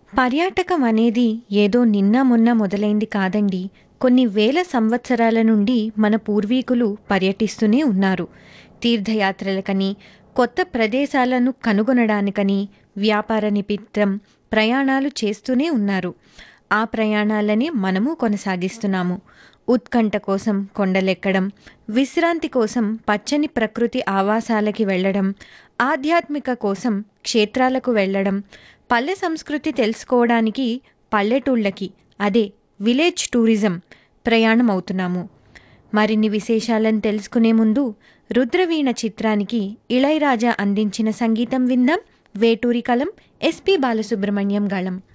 పర్యాటకం అనేది ఏదో నిన్న మొన్న మొదలైంది కాదండి కొన్ని వేల సంవత్సరాల నుండి మన పూర్వీకులు పర్యటిస్తూనే ఉన్నారు తీర్థయాత్రలకని కొత్త ప్రదేశాలను కనుగొనడానికని వ్యాపార నిమిత్తం ప్రయాణాలు చేస్తూనే ఉన్నారు ఆ ప్రయాణాలని మనము కొనసాగిస్తున్నాము ఉత్కంఠ కోసం కొండలెక్కడం విశ్రాంతి కోసం పచ్చని ప్రకృతి ఆవాసాలకి వెళ్ళడం ఆధ్యాత్మిక కోసం క్షేత్రాలకు వెళ్ళడం పల్లె సంస్కృతి తెలుసుకోవడానికి పల్లెటూళ్ళకి అదే విలేజ్ టూరిజం ప్రయాణం అవుతున్నాము మరిన్ని విశేషాలను తెలుసుకునే ముందు రుద్రవీణ చిత్రానికి ఇళయరాజా అందించిన సంగీతం విందాం వేటూరి కలం ఎస్పి బాలసుబ్రహ్మణ్యం గళం